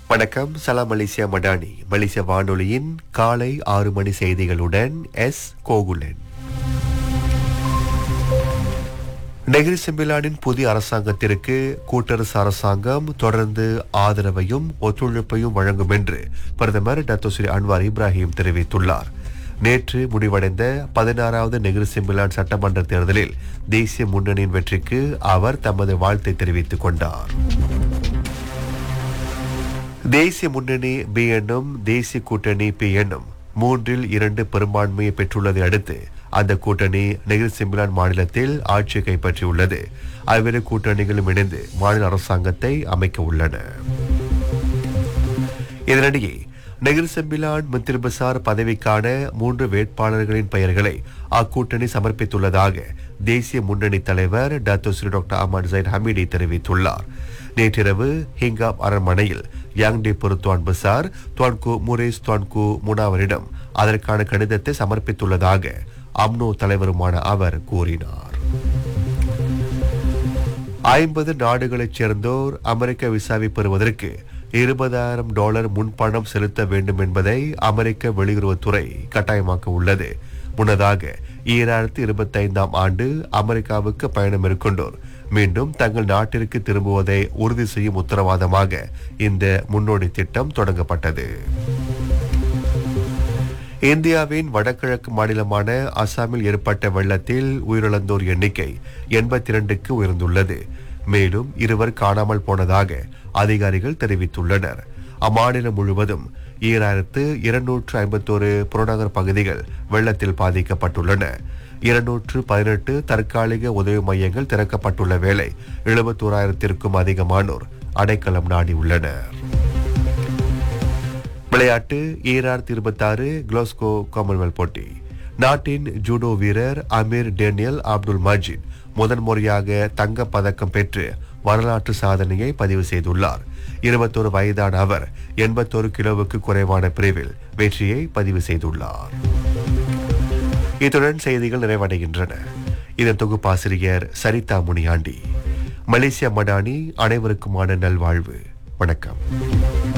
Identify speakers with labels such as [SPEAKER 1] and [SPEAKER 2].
[SPEAKER 1] வணக்கம் சலாம் மலேசியா மடானி மலேசிய வானொலியின் காலை ஆறு மணி செய்திகளுடன் எஸ் கோகுலன் நெகிரி செம்பிலானின் புதிய அரசாங்கத்திற்கு கூட்டரசு அரசாங்கம் தொடர்ந்து ஆதரவையும் ஒத்துழைப்பையும் வழங்கும் என்று பிரதமர் டத்தோ ஸ்ரீ அன்வார் இப்ராஹிம் தெரிவித்துள்ளார் நேற்று முடிவடைந்த பதினாறாவது நெகிரி செம்பிலான் சட்டமன்ற தேர்தலில் தேசிய முன்னணியின் வெற்றிக்கு அவர் தமது வாழ்த்தை தெரிவித்துக் கொண்டார் தேசிய முன்னணி பி எண்ணும் தேசிய கூட்டணி பி எண்ணும் மூன்றில் இரண்டு பெரும்பான்மையை பெற்றுள்ளதை அடுத்து அந்த கூட்டணி நெகிர் சிம்பிளான் மாநிலத்தில் ஆட்சியை கைப்பற்றியுள்ளது அவ்விரு கூட்டணிகளும் இணைந்து மாநில அரசாங்கத்தை அமைக்க உள்ளன இதனிடையே நெகிர் செம்பிலான் மந்திரி பசார் பதவிக்கான மூன்று வேட்பாளர்களின் பெயர்களை அக்கூட்டணி சமர்ப்பித்துள்ளதாக தேசிய முன்னணி தலைவர் டாக்டர் ஸ்ரீ டாக்டர் அஹமத் ஜைன் ஹமீடி தெரிவித்துள்ளார் நேற்றிரவு ஹிங்காப் அரண்மனையில் யாங்டே பொருத்துவான் பசார் துவான்கு முரேஸ் துவான்கு முனாவரிடம் அதற்கான கடிதத்தை சமர்ப்பித்துள்ளதாக அம்னோ தலைவருமான அவர் கூறினார் ஐம்பது நாடுகளைச் சேர்ந்தோர் அமெரிக்க விசாவை பெறுவதற்கு இருபதாயிரம் டாலர் முன்பணம் செலுத்த வேண்டும் என்பதை அமெரிக்க வெளியுறவுத்துறை கட்டாயமாக்க உள்ளது முன்னதாக ஈராயிரத்தி இருபத்தி ஐந்தாம் ஆண்டு அமெரிக்காவுக்கு பயணம் மேற்கொண்டோர் மீண்டும் தங்கள் நாட்டிற்கு திரும்புவதை உறுதி செய்யும் உத்தரவாதமாக இந்த முன்னோடி திட்டம் தொடங்கப்பட்டது இந்தியாவின் வடகிழக்கு மாநிலமான அசாமில் ஏற்பட்ட வெள்ளத்தில் உயிரிழந்தோர் எண்ணிக்கை எண்பத்தி இரண்டுக்கு உயர்ந்துள்ளது மேலும் இருவர் காணாமல் போனதாக அதிகாரிகள் தெரிவித்துள்ளனர் அம்மாநிலம் முழுவதும் ஈராயிரத்து இருநூற்று ஐம்பத்தோரு புறநகர் பகுதிகள் வெள்ளத்தில் பாதிக்கப்பட்டுள்ளன இருநூற்று பதினெட்டு தற்காலிக உதவி மையங்கள் திறக்கப்பட்டுள்ள வேளை எழுபத்தோராயிரத்திற்கும் அதிகமானோர் அடைக்கலம் நாடியுள்ளனர் விளையாட்டு ஈராயிரத்தி இருபத்தி ஆறு கிளாஸ்கோ காமன்வெல்த் போட்டி நாட்டின் ஜூடோ வீரர் அமீர் டேனியல் அப்துல் மஜித் முதன் முறையாக தங்கப் பதக்கம் பெற்று வரலாற்று சாதனையை பதிவு செய்துள்ளார் இருபத்தோரு வயதான அவர் எண்பத்தோரு கிலோவுக்கு குறைவான பிரிவில் வெற்றியை பதிவு செய்துள்ளார் இத்துடன் செய்திகள் நிறைவடைகின்றன இதன் தொகுப்பாசிரியர் சரிதா முனியாண்டி மலேசியா மடானி அனைவருக்குமான நல்வாழ்வு வணக்கம்